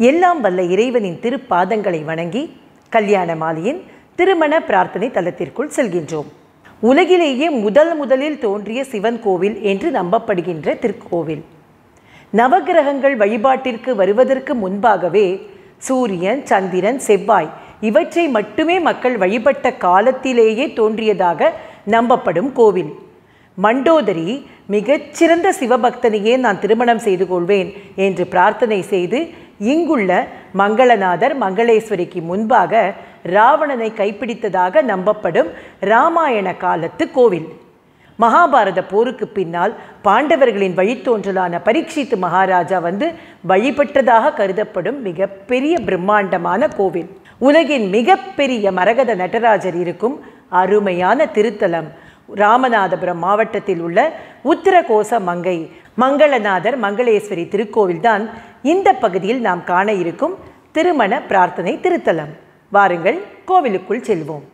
எல்லாம் வல்ல இறைவனின் திருப்பாதங்களை வணங்கி கல்யாண மாலையின் திருமண பிரார்த்தனை தலத்திற்குள் செல்கின்றோம் உலகிலேயே முதல் முதலில் தோன்றிய சிவன் கோவில் என்று நம்பப்படுகின்ற திருக்கோவில் நவகிரகங்கள் வழிபாட்டிற்கு வருவதற்கு முன்பாகவே சூரியன் சந்திரன் செவ்வாய் இவற்றை மட்டுமே மக்கள் வழிபட்ட காலத்திலேயே தோன்றியதாக நம்பப்படும் கோவில் மண்டோதரி மிகச்சிறந்த சிவபக்தனையே நான் திருமணம் செய்து கொள்வேன் என்று பிரார்த்தனை செய்து இங்குள்ள மங்களநாதர் மங்களேஸ்வரிக்கு முன்பாக ராவணனை கைப்பிடித்ததாக நம்பப்படும் இராமாயண காலத்து கோவில் மகாபாரத போருக்கு பின்னால் பாண்டவர்களின் வழித்தோன்றலான பரீட்சித்து மகாராஜா வந்து வழிபட்டதாக கருதப்படும் மிகப்பெரிய பிரம்மாண்டமான கோவில் உலகின் மிகப்பெரிய மரகத நடராஜர் இருக்கும் அருமையான திருத்தலம் ராமநாதபுரம் மாவட்டத்தில் உள்ள உத்தரகோச மங்கை மங்களநாதர் மங்களேஸ்வரி திருக்கோவில்தான் இந்த பகுதியில் நாம் காண இருக்கும் திருமண பிரார்த்தனை திருத்தலம் வாருங்கள் கோவிலுக்குள் செல்வோம்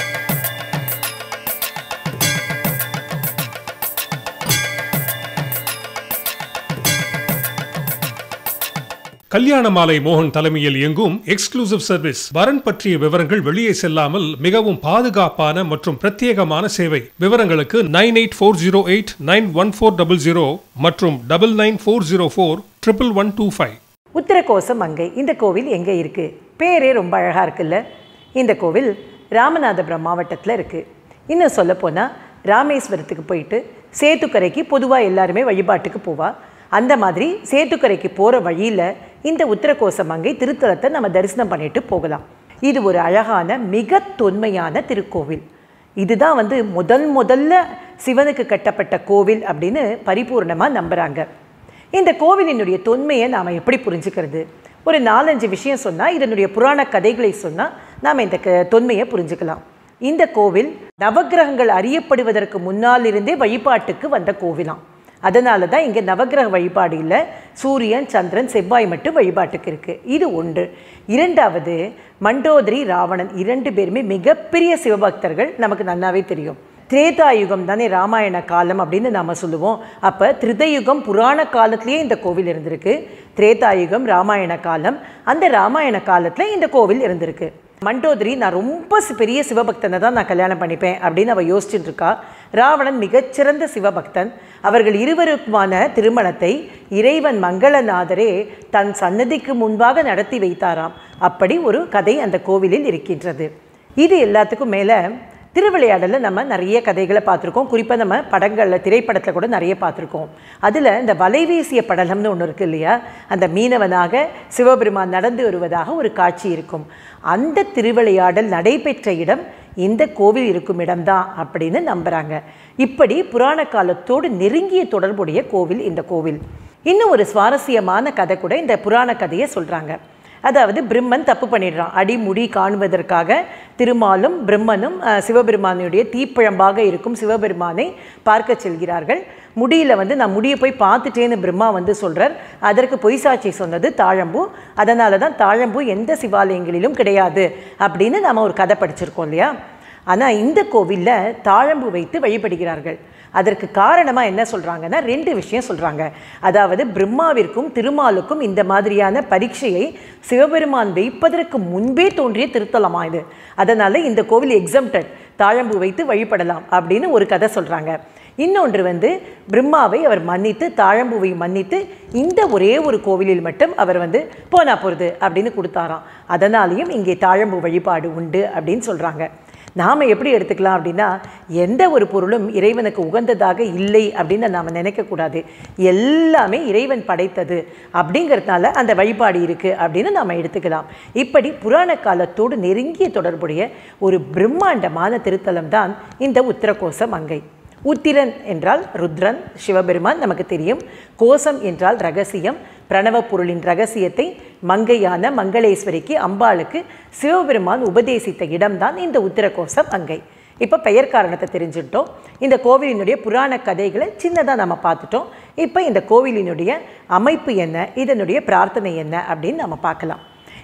கல்யாண மாலை மோகன் தலைமையில் இயங்கும் எக்ஸ்க்ளூசிவ் சர்வீஸ் வரன் பற்றிய விவரங்கள் வெளியே செல்லாமல் மிகவும் பாதுகாப்பான மற்றும் பிரத்யேகமான சேவை விவரங்களுக்கு nine eight four zero eight nine one four double zero மற்றும் double nine four zero four triple one two five Uthirakosamangai இந்த கோவில் எங்கே இருக்குது பேரே ரொம்ப அழகாக இருக்குல்ல இந்த கோவில் ராமநாதபுரம் மாவட்டத்தில் இருக்குது இன்னும் சொல்லப்போனால் ராமேஸ்வரத்துக்கு போயிட்டு சேத்துக்கரைக்கு பொதுவாக எல்லாருமே வழிபாட்டுக்கு போவா அந்த மாதிரி சேத்துக்கரைக்கு போகிற வழியில் இந்த உத்தரகோச மங்கை திருத்தலத்தை நம்ம தரிசனம் பண்ணிட்டு போகலாம் இது ஒரு அழகான மிக தொன்மையான திருக்கோவில் இதுதான் வந்து முதல் முதல்ல சிவனுக்கு கட்டப்பட்ட கோவில் அப்படின்னு பரிபூர்ணமாக நம்புகிறாங்க இந்த கோவிலினுடைய தொன்மையை நாம் எப்படி புரிஞ்சுக்கிறது ஒரு நாலஞ்சு விஷயம் சொன்னால் இதனுடைய புராண கதைகளை சொன்னால் நாம் இந்த க தொன்மையை புரிஞ்சுக்கலாம் இந்த கோவில் நவக்கிரகங்கள் அறியப்படுவதற்கு முன்னால் இருந்தே வழிபாட்டுக்கு வந்த கோவிலாம் அதனால தான் இங்கே நவக்கிரக வழிபாடு இல்லை சூரியன் சந்திரன் செவ்வாய் மட்டும் வழிபாட்டுக்கு இருக்குது இது ஒன்று இரண்டாவது மண்டோதரி ராவணன் இரண்டு பேருமே மிகப்பெரிய சிவபக்தர்கள் நமக்கு நல்லாவே தெரியும் திரேதாயுகம் தானே ராமாயண காலம் அப்படின்னு நாம் சொல்லுவோம் அப்போ திருதயுகம் புராண காலத்திலேயே இந்த கோவில் இருந்திருக்கு திரேதாயுகம் ராமாயண காலம் அந்த ராமாயண காலத்தில் இந்த கோவில் இருந்திருக்கு மண்டோதரி நான் ரொம்ப சி- பெரிய சிவபக்தனை தான் நான் கல்யாணம் பண்ணிப்பேன் அப்படின்னு அவள் யோசிச்சுட்டு இருக்கா ராவணன் மிகச்சிறந்த சிவபக்தன் அவர்கள் இருவருக்குமான திருமணத்தை இறைவன் மங்களநாதரே தன் சன்னதிக்கு முன்பாக நடத்தி வைத்தாராம் அப்படி ஒரு கதை அந்த கோவிலில் இருக்கின்றது இது எல்லாத்துக்கும் மேலே திருவிளையாடலில் நம்ம நிறைய கதைகளை பார்த்துருக்கோம் குறிப்பாக நம்ம படங்களில் திரைப்படத்தில் கூட நிறைய பார்த்துருக்கோம் அதில் இந்த வலைவீசிய படலம்னு ஒன்று இருக்குது இல்லையா அந்த மீனவனாக சிவபெருமான் நடந்து வருவதாக ஒரு காட்சி இருக்கும் அந்த திருவிளையாடல் நடைபெற்ற இடம் இந்த கோவில் இருக்கும் இடம்தான் அப்படின்னு நம்புகிறாங்க இப்படி புராண காலத்தோடு நெருங்கிய தொடர்புடைய கோவில் இந்த கோவில் இன்னும் ஒரு சுவாரஸ்யமான கதை கூட இந்த புராண கதையை சொல்கிறாங்க அதாவது பிரம்மன் தப்பு பண்ணிடுறான் அடிமுடி காணுவதற்காக திருமாலும் பிரம்மனும் அஹ், சிவபெருமானுடைய தீப்பழம்பாக இருக்கும் சிவபெருமானை பார்க்க செல்கிறார்கள் முடியில் வந்து நான் முடியை போய் பார்த்துட்டேன்னு பிரம்மா வந்து சொல்கிறார் அதற்கு பொய் சாட்சி சொன்னது தாழம்பூ அதனால தான் தாழம்பூ எந்த சிவாலயங்களிலும் கிடையாது அப்படின்னு நம்ம ஒரு கதை படிச்சிருக்கோம் இல்லையா ஆனால் இந்த கோவிலில் தாழம்பு வைத்து வழிபடுகிறார்கள் அதற்கு காரணமாக என்ன சொல்கிறாங்கன்னா ரெண்டு விஷயம் சொல்கிறாங்க அதாவது பிரம்மாவிற்கும் திருமாலுக்கும் இந்த மாதிரியான பரீட்சையை சிவபெருமான் வைப்பதற்கு முன்பே தோன்றிய திருத்தலமா இது அதனால் இந்த கோவில் எக்ஸம்டட் தாழம்பு வைத்து வழிபடலாம் அப்படின்னு ஒரு கதை சொல்கிறாங்க இன்னொன்று வந்து பிரம்மாவை அவர் மன்னித்து தாழம்பூவை மன்னித்து இந்த ஒரே ஒரு கோவிலில் மட்டும் அவர் வந்து போனா போகிறது அப்படின்னு கொடுத்தாராம் அதனாலேயும் இங்கே தாழம்பூ வழிபாடு உண்டு அப்படின்னு சொல்கிறாங்க நாம் எப்படி எடுத்துக்கலாம் அப்படின்னா எந்த ஒரு பொருளும் இறைவனுக்கு உகந்ததாக இல்லை அப்படின்னு நாம் நினைக்கக்கூடாது எல்லாமே இறைவன் படைத்தது அப்படிங்கிறதுனால அந்த வழிபாடு இருக்குது அப்படின்னு நாம் எடுத்துக்கலாம் இப்படி புராண காலத்தோடு நெருங்கிய தொடர்புடைய ஒரு பிரம்மாண்டமான திருத்தலம் தான் இந்த உத்தரகோச மங்கை உத்திரன் என்றால் ருத்ரன் சிவபெருமான் நமக்கு தெரியும் கோசம் என்றால் ரகசியம் பிரணவ பொருளின் ரகசியத்தை மங்கையான மங்களேஸ்வரிக்கு அம்பாளுக்கு சிவபெருமான் உபதேசித்த இடம்தான் இந்த உத்திரகோச மங்கை இப்போ பெயர் காரணத்தை தெரிஞ்சுட்டோம் இந்த கோவிலினுடைய புராண கதைகளை சின்னதாக நம்ம பார்த்துட்டோம் இப்போ இந்த கோவிலினுடைய அமைப்பு என்ன இதனுடைய பிரார்த்தனை என்ன அப்படின்னு நம்ம பார்க்கலாம்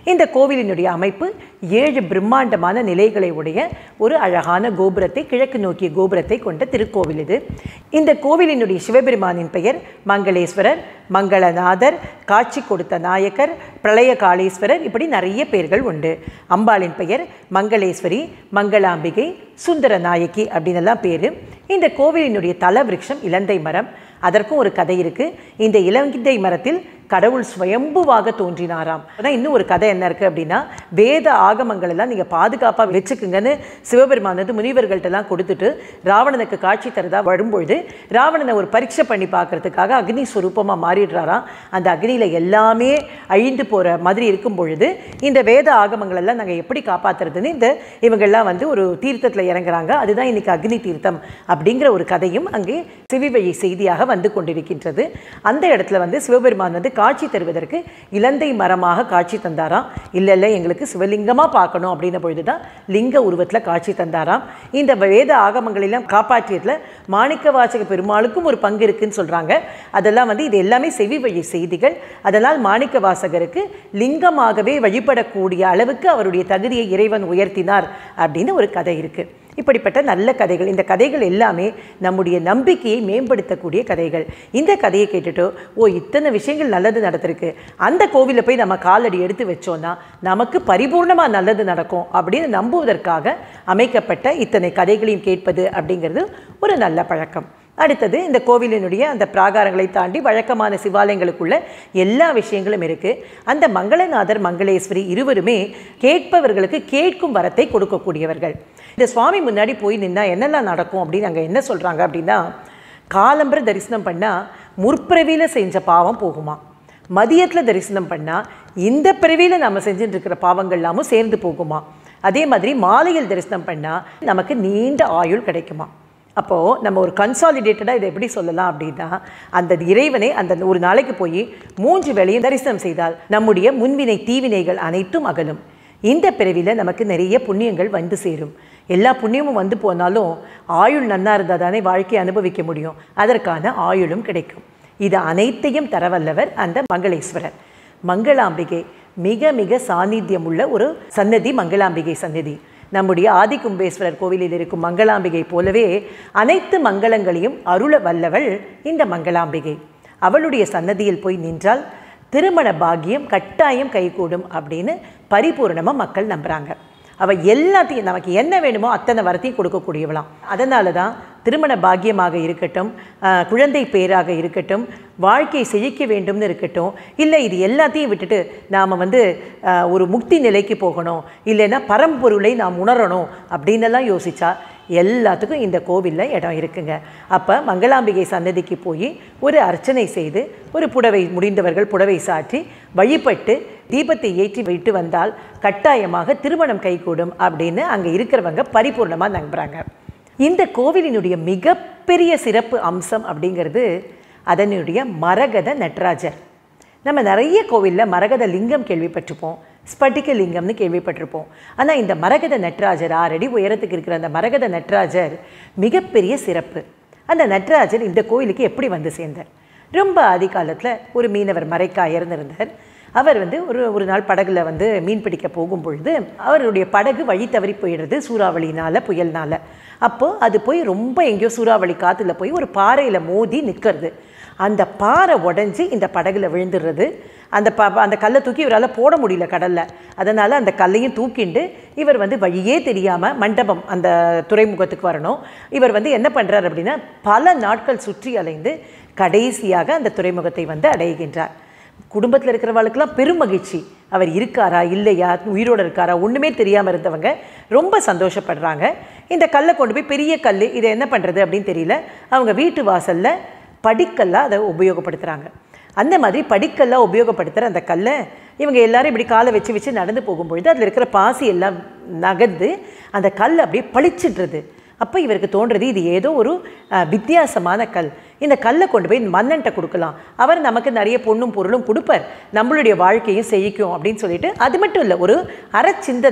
இந்த கோவிலினுடைய அமைப்பு ஏழு பிரம்மாண்டமான நிலைகளை உடைய ஒரு அழகான கோபுரத்தை கிழக்கு நோக்கிய கோபுரத்தை கொண்ட திருக்கோவில் இது இந்த கோவிலினுடைய சிவபெருமானின் பெயர் மங்களேஸ்வரர் மங்களநாதர் காட்சி கொடுத்த நாயக்கர் பிரளய காளீஸ்வரர் இப்படி நிறைய பெயர்கள் உண்டு அம்பாளின் பெயர் மங்களேஸ்வரி மங்களாம்பிகை சுந்தர நாயகி அப்படின்னு எல்லாம் பேர் இந்த கோவிலினுடைய தல விருட்சம் இலந்தை மரம் அதற்கும் ஒரு கதை இருக்கு இந்த இலங்கை மரத்தில் கடவுள் சுயம்புவாக தோன்றினாராம் அதான் இன்னும் ஒரு கதை என்ன இருக்குது அப்படின்னா வேத ஆகமங்கள் எல்லாம் நீங்கள் பாதுகாப்பாக வச்சுக்குங்கன்னு சிவபெருமான் வந்து முனிவர்கள்ட்டெல்லாம் கொடுத்துட்டு ராவணனுக்கு காட்சி தரதா வரும்பொழுது ராவணனை ஒரு பரீட்சை பண்ணி பார்க்கறதுக்காக அக்னி ஸ்வரூபமாக மாறிடுறாராம் அந்த அக்னியில் எல்லாமே அழிந்து போகிற மாதிரி இருக்கும் பொழுது இந்த வேத ஆகமங்கள் எல்லாம் நாங்கள் எப்படி காப்பாற்றுறதுன்னு இந்த இவங்கெல்லாம் வந்து ஒரு தீர்த்தத்தில் இறங்குறாங்க அதுதான் இன்னைக்கு அக்னி தீர்த்தம் அப்படிங்கிற ஒரு கதையும் அங்கே சிவிவழி செய்தியாக வந்து கொண்டிருக்கின்றது அந்த இடத்துல வந்து சிவபெருமான் வந்து காட்சி தருவதற்கு இலந்தை மரமாக காட்சி தந்தாராம் இல்லை இல்லை எங்களுக்கு சிவலிங்கமாக பார்க்கணும் அப்படின்ன பொழுது தான் லிங்க உருவத்தில் காட்சி தந்தாராம் இந்த வேத ஆகமங்களெல்லாம் காப்பாற்றியதில் மாணிக்க வாசக பெருமாளுக்கும் ஒரு பங்கு இருக்குன்னு சொல்கிறாங்க அதெல்லாம் வந்து இது எல்லாமே செவி வழி செய்திகள் அதனால் மாணிக்க வாசகருக்கு லிங்கமாகவே வழிபடக்கூடிய அளவுக்கு அவருடைய தகுதியை இறைவன் உயர்த்தினார் அப்படின்னு ஒரு கதை இருக்குது இப்படிப்பட்ட நல்ல கதைகள் இந்த கதைகள் எல்லாமே நம்முடைய நம்பிக்கையை மேம்படுத்தக்கூடிய கதைகள் இந்த கதையை கேட்டுட்டு ஓ இத்தனை விஷயங்கள் நல்லது நடந்திருக்கு அந்த கோவிலில் போய் நம்ம காலடி எடுத்து வச்சோன்னா நமக்கு பரிபூர்ணமாக நல்லது நடக்கும் அப்படின்னு நம்புவதற்காக அமைக்கப்பட்ட இத்தனை கதைகளையும் கேட்பது அப்படிங்கிறது ஒரு நல்ல பழக்கம் அடுத்தது இந்த கோவிலினுடைய அந்த பிராகாரங்களை தாண்டி வழக்கமான சிவாலயங்களுக்குள்ள எல்லா விஷயங்களும் இருக்குது அந்த மங்களநாதர் மங்களேஸ்வரி இருவருமே கேட்பவர்களுக்கு கேட்கும் வரத்தை கொடுக்கக்கூடியவர்கள் இந்த சுவாமி முன்னாடி போய் நின்னா என்னெல்லாம் நடக்கும் அப்படின்னு அங்கே என்ன சொல்கிறாங்க அப்படின்னா காலம்பர தரிசனம் பண்ணால் முற்பிறவியில் செஞ்ச பாவம் போகுமா மதியத்தில் தரிசனம் பண்ணால் இந்த பிறவியில் நம்ம செஞ்சுட்டு இருக்கிற பாவங்கள் எல்லாமும் சேர்ந்து போகுமா அதே மாதிரி மாலையில் தரிசனம் பண்ணால் நமக்கு நீண்ட ஆயுள் கிடைக்குமா அப்போது நம்ம ஒரு கன்சாலிடேட்டடாக இதை எப்படி சொல்லலாம் அப்படின்னா அந்த இறைவனை அந்த ஒரு நாளைக்கு போய் மூன்று வேளையும் தரிசனம் செய்தால் நம்முடைய முன்வினை தீவினைகள் அனைத்தும் அகலும் இந்த பிறவியில் நமக்கு நிறைய புண்ணியங்கள் வந்து சேரும் எல்லா புண்ணியமும் வந்து போனாலும் ஆயுள் நன்னா இருந்தால் தானே வாழ்க்கையை அனுபவிக்க முடியும் அதற்கான ஆயுளும் கிடைக்கும் இது அனைத்தையும் தரவல்லவர் அந்த மங்களேஸ்வரர் மங்களாம்பிகை மிக மிக சாநித்தியம் உள்ள ஒரு சன்னதி மங்களாம்பிகை சன்னதி நம்முடைய ஆதிகும்பேஸ்வரர் கோவிலில் இருக்கும் மங்களாம்பிகை போலவே அனைத்து மங்களங்களையும் அருள வல்லவள் இந்த மங்களாம்பிகை அவளுடைய சன்னதியில் போய் நின்றால் திருமண பாக்கியம் கட்டாயம் கைகூடும் அப்படின்னு பரிபூர்ணமாக மக்கள் நம்புகிறாங்க அவள் எல்லாத்தையும் நமக்கு என்ன வேணுமோ அத்தனை வரத்தையும் கொடுக்கக்கூடியவளாம் அதனால தான் திருமண பாக்கியமாக இருக்கட்டும் ஆஹ், குழந்தை பேராக இருக்கட்டும் வாழ்க்கையை செழிக்க வேண்டும்னு இருக்கட்டும் இல்லை இது எல்லாத்தையும் விட்டுட்டு நாம் வந்து ஆஹ், ஒரு முக்தி நிலைக்கு போகணும் இல்லைன்னா பரம்பொருளை நாம் உணரணும் அப்படின்னெல்லாம் யோசிச்சா எல்லாத்துக்கும் இந்த கோவிலில் இடம் இருக்குங்க அப்போ மங்களாம்பிகை சன்னதிக்கு போய் ஒரு அர்ச்சனை செய்து ஒரு புடவை முடிந்தவர்கள் புடவை சாற்றி வழிபட்டு தீபத்தை ஏற்றி விட்டு வந்தால் கட்டாயமாக திருமணம் கைகூடும் அப்படின்னு அங்கே இருக்கிறவங்க பரிபூர்ணமாக நம்புகிறாங்க இந்த கோவிலினுடைய மிகப்பெரிய சிறப்பு அம்சம் அப்படிங்கிறது அதனுடைய மரகத நடராஜர் நம்ம நிறைய கோவிலில் மரகத லிங்கம் கேள்விப்பட்டிருப்போம் ஸ்பட்டிக லிங்கம்னு கேள்விப்பட்டிருப்போம் ஆனால் இந்த மரகத நட்ராஜர் ஆறடி உயரத்துக்கு இருக்கிற அந்த மரகத நட்ராஜர் மிகப்பெரிய சிறப்பு அந்த நட்ராஜர் இந்த கோயிலுக்கு எப்படி வந்து சேர்ந்தார் ரொம்ப ஆதி காலத்தில் ஒரு மீனவர் மறைக்காயர் இருந்தார் அவர் வந்து ஒரு ஒரு நாள் படகுல வந்து மீன் பிடிக்க போகும் பொழுது அவருடைய படகு வழி தவறி போயிடுறது சூறாவளினால புயல்னால அப்போது அது போய் ரொம்ப எங்கேயோ சூறாவளி காற்றுல போய் ஒரு பாறையில் மோதி நிற்கிறது அந்த பாறை உடஞ்சி இந்த படகுல விழுந்துடுறது அந்த ப அந்த கல்லை தூக்கி இவரால் போட முடியல கடலில் அதனால் அந்த கல்லையும் தூக்கிண்டு இவர் வந்து வழியே தெரியாமல் மண்டபம் அந்த துறைமுகத்துக்கு வரணும் இவர் வந்து என்ன பண்ணுறார் அப்படின்னா பல நாட்கள் சுற்றி அலைந்து கடைசியாக அந்த துறைமுகத்தை வந்து அடைகின்றார் குடும்பத்தில் இருக்கிறவங்களுக்கெல்லாம் பெரும் மகிழ்ச்சி அவர் இருக்காரா இல்லையா உயிரோடு இருக்காரா ஒன்றுமே தெரியாமல் இருந்தவங்க ரொம்ப சந்தோஷப்படுறாங்க இந்த கல்லை கொண்டு போய் பெரிய கல் இதை என்ன பண்ணுறது அப்படின்னு தெரியல அவங்க வீட்டு வாசலில் படிக்கல்லாக அதை உபயோகப்படுத்துகிறாங்க அந்த மாதிரி படிக்கல்லாக உபயோகப்படுத்துகிற அந்த கல்லை இவங்க எல்லாரும் இப்படி காலை வச்சு வச்சு நடந்து போகும்பொழுது அதில் இருக்கிற பாசி எல்லாம் நகர்ந்து அந்த கல் அப்படியே பளிச்சிடுறது அப்போ இவருக்கு தோன்றது இது ஏதோ ஒரு அஹ், வித்தியாசமான கல் இந்த கல்லை கொண்டு போய் மன்னன்ட்ட கொடுக்கலாம் அவர் நமக்கு நிறைய பொண்ணும் பொருளும் கொடுப்பார் நம்மளுடைய வாழ்க்கையும் செழிக்கும் அப்படின்னு சொல்லிட்டு அது மட்டும் இல்லை ஒரு அறச்சிந்தனை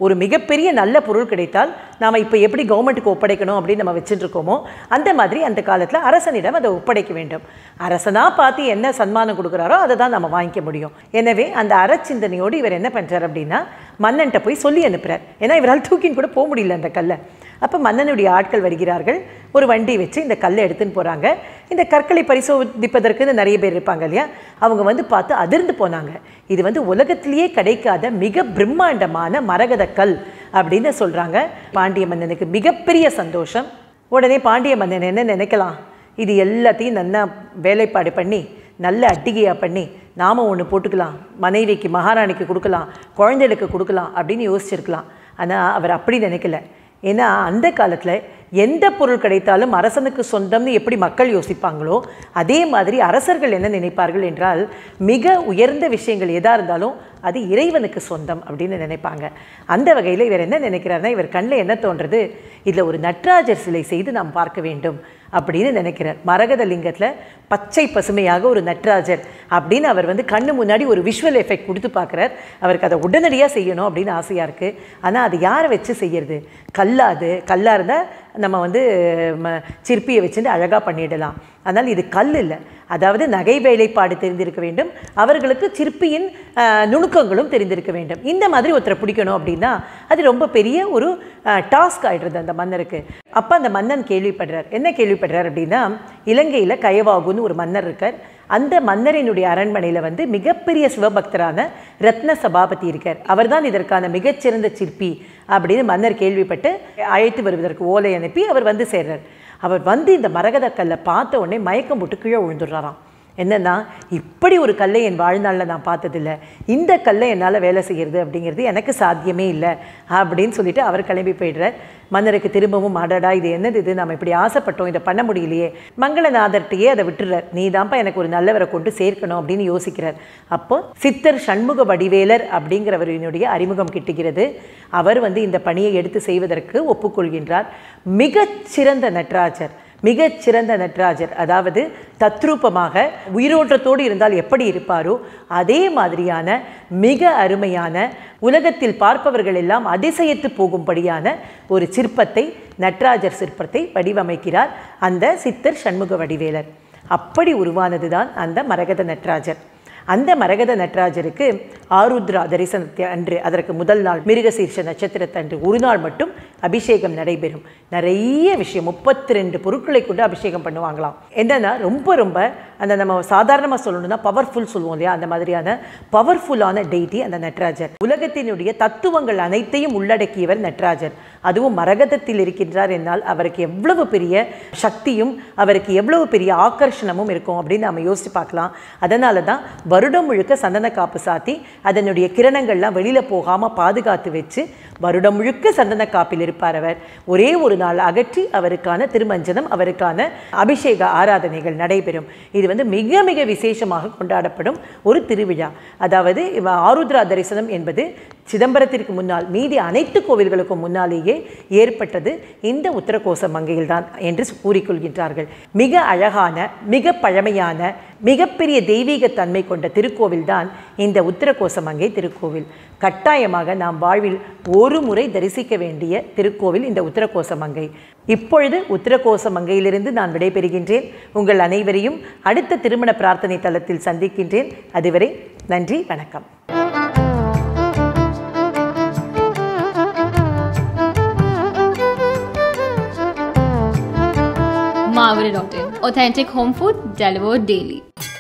ஒரு மிகப்பெரிய நல்ல பொருள் கிடைத்தால் நாம் இப்போ எப்படி கவர்மெண்ட்டுக்கு ஒப்படைக்கணும் அப்படின்னு நம்ம வச்சுட்டு இருக்கோமோ அந்த மாதிரி அந்த காலத்தில் அரசனிடம் அதை ஒப்படைக்க வேண்டும் அரசனா பார்த்து என்ன சன்மானம் கொடுக்குறாரோ அதை தான் நம்ம வாங்கிக்க முடியும் எனவே அந்த அறச்சிந்தனையோடு இவர் என்ன பண்ணுறார் அப்படின்னா மன்னன்ட்ட போய் சொல்லி அனுப்புகிறார் ஏன்னா இவரால் தூக்கின்னு கூட போக முடியல அந்த கல்லை அப்போ மன்னனுடைய ஆட்கள் வருகிறார்கள் ஒரு வண்டி வச்சு இந்த கல்லை எடுத்துன்னு போகிறாங்க இந்த கற்களை பரிசோதிப்பதற்குன்னு நிறைய பேர் இருப்பாங்க இல்லையா அவங்க வந்து பார்த்து அதிர்ந்து போனாங்க இது வந்து உலகத்திலேயே கிடைக்காத மிக பிரம்மாண்டமான மரகத கல் அப்படின்னு சொல்கிறாங்க பாண்டிய மன்னனுக்கு மிகப்பெரிய சந்தோஷம் உடனே பாண்டிய மன்னன் என்ன நினைக்கலாம் இது எல்லாத்தையும் நல்லா வேலைப்பாடு பண்ணி நல்ல அட்டிகையாக பண்ணி நாம ஒன்று போட்டுக்கலாம் மனைவிக்கு மகாராணிக்கு கொடுக்கலாம் குழந்தைகளுக்கு கொடுக்கலாம் அப்படின்னு யோசிச்சிருக்கலாம் ஆனால் அவர் அப்படி நினைக்கல ஏன்னா அந்த காலத்தில் எந்த பொருள் கிடைத்தாலும் அரசனுக்கு சொந்தம்னு எப்படி மக்கள் யோசிப்பாங்களோ அதே மாதிரி அரசர்கள் என்ன நினைப்பார்கள் என்றால் மிக உயர்ந்த விஷயங்கள் எதாக இருந்தாலும் அது இறைவனுக்கு சொந்தம் அப்படின்னு நினைப்பாங்க அந்த வகையில் இவர் என்ன நினைக்கிறாருன்னா இவர் கண்ணில் என்ன தோன்றது இதில் ஒரு நட்ராஜர் சிலை செய்து நாம் பார்க்க வேண்டும் அப்படின்னு நினைக்கிறார் மரகத லிங்கத்தில் பச்சை பசுமையாக ஒரு நட்ராஜர் அப்படின்னு அவர் வந்து கண்ணு முன்னாடி ஒரு விஷுவல் எஃபெக்ட் கொடுத்து பார்க்குறார் அவருக்கு அதை உடனடியாக செய்யணும் அப்படின்னு ஆசையாக இருக்குது ஆனால் அது யாரை வச்சு செய்யறது கல்லாது கல்லாக இருந்தால் நம்ம வந்து ம சிற்பியை வச்சுட்டு அழகாக பண்ணிடலாம் அதனால் இது கல் இல்லை அதாவது நகை வேலைப்பாடு தெரிந்திருக்க வேண்டும் அவர்களுக்கு சிற்பியின் அஹ், நுணுக்கங்களும் தெரிந்திருக்க வேண்டும் இந்த மாதிரி ஒருத்தரை பிடிக்கணும் அப்படின்னா அது ரொம்ப பெரிய ஒரு டாஸ்க் ஆயிடுறது அந்த மன்னருக்கு அப்போ அந்த மன்னன் கேள்விப்படுறார் என்ன கேள்விப்படுறார் அப்படின்னா இலங்கையில் கயவாகுன்னு ஒரு மன்னர் இருக்கார் அந்த மன்னரினுடைய அரண்மனையில் வந்து மிகப்பெரிய சிவபக்தரான ரத்ன சபாபதி இருக்கார் அவர்தான் இதற்கான மிகச்சிறந்த சிற்பி அப்படின்னு மன்னர் கேள்விப்பட்டு அழைத்து வருவதற்கு ஓலை அனுப்பி அவர் வந்து சேர்றார் அவர் வந்து இந்த மரகத கல்லை பார்த்த உடனே மயக்கம் போட்டு கீழே விழுந்துடுறாராம் என்னன்னா இப்படி ஒரு கல்லை என் வாழ்நாளில் நான் பார்த்ததில்ல இந்த கல்லை என்னால் வேலை செய்கிறது அப்படிங்கிறது எனக்கு சாத்தியமே இல்லை அப்படின்னு சொல்லிட்டு அவர் கிளம்பி போயிடுறார் மன்னருக்கு திரும்பவும் அடடா இது என்னது இது நம்ம இப்படி ஆசைப்பட்டோம் இதை பண்ண முடியலையே மங்களநாதர்கிட்டயே அதை விட்டுறார் நீ தான்ப்பா எனக்கு ஒரு நல்லவரை கொண்டு சேர்க்கணும் அப்படின்னு யோசிக்கிறார் அப்போ சித்தர் சண்முக வடிவேலர் அப்படிங்கிறவரினுடைய அறிமுகம் கிட்டுகிறது அவர் வந்து இந்த பணியை எடுத்து செய்வதற்கு ஒப்புக்கொள்கின்றார் மிகச்சிறந்த நட்ராஜர் மிகச்சிறந்த நட்ராஜர் அதாவது தத்ரூபமாக உயிரோட்டத்தோடு இருந்தால் எப்படி இருப்பாரோ அதே மாதிரியான மிக அருமையான உலகத்தில் பார்ப்பவர்கள் எல்லாம் அதிசயித்து போகும்படியான ஒரு சிற்பத்தை நட்ராஜர் சிற்பத்தை வடிவமைக்கிறார் அந்த சித்தர் சண்முக வடிவேலர் அப்படி உருவானது தான் அந்த மரகத நட்ராஜர் அந்த மரகத நட்ராஜருக்கு ஆருத்ரா தரிசனத்தை அன்று அதற்கு முதல் நாள் மிருகசீர்ஷ நட்சத்திரத்தன்று ஒரு நாள் மட்டும் அபிஷேகம் நடைபெறும் நிறைய விஷயம் முப்பத்தி ரெண்டு பொருட்களை கொண்டு அபிஷேகம் பண்ணுவாங்களாம் என்னன்னா ரொம்ப ரொம்ப அந்த நம்ம சாதாரணமாக சொல்லணும்னா பவர்ஃபுல் சொல்லுவோம் இல்லையா அந்த மாதிரியான பவர்ஃபுல்லான டெய்டி அந்த நட்ராஜர் உலகத்தினுடைய தத்துவங்கள் அனைத்தையும் உள்ளடக்கியவர் நட்ராஜர் அதுவும் மரகதத்தில் இருக்கின்றார் என்னால் அவருக்கு எவ்வளவு பெரிய சக்தியும் அவருக்கு எவ்வளவு பெரிய ஆக்கர்ஷணமும் இருக்கும் அப்படின்னு நம்ம யோசிச்சு பார்க்கலாம் அதனால தான் வருடம் முழுக்க சந்தன காப்பு சாத்தி அதனுடைய கிரணங்கள்லாம் வெளியில் போகாமல் பாதுகாத்து வச்சு வருடம் முழுக்க சந்தன காப்பில் இருப்பார் அவர் ஒரே ஒரு நாள் அகற்றி அவருக்கான திருமஞ்சனம் அவருக்கான அபிஷேக ஆராதனைகள் நடைபெறும் இது வந்து மிக மிக விசேஷமாக கொண்டாடப்படும் ஒரு திருவிழா அதாவது இவ- ஆருத்ரா தரிசனம் என்பது சிதம்பரத்திற்கு முன்னால் மீதி அனைத்து கோவில்களுக்கும் முன்னாலேயே ஏற்பட்டது இந்த உத்தரகோச மங்கையில்தான் என்று கூறிக்கொள்கின்றார்கள் மிக அழகான மிக பழமையான மிகப்பெரிய தெய்வீக தன்மை கொண்ட திருக்கோவில் தான் இந்த உத்தரகோச மங்கை திருக்கோவில் கட்டாயமாக நாம் வாழ்வில் ஒரு முறை தரிசிக்க வேண்டிய திருக்கோவில் இந்த உத்தரகோச மங்கை இப்பொழுது உத்தரகோச மங்கையிலிருந்து நான் விடைபெறுகின்றேன் உங்கள் அனைவரையும் அடுத்த திருமண பிரார்த்தனை தளத்தில் சந்திக்கின்றேன் அதுவரை நன்றி வணக்கம் Marvel.in. Authentic home food delivered daily.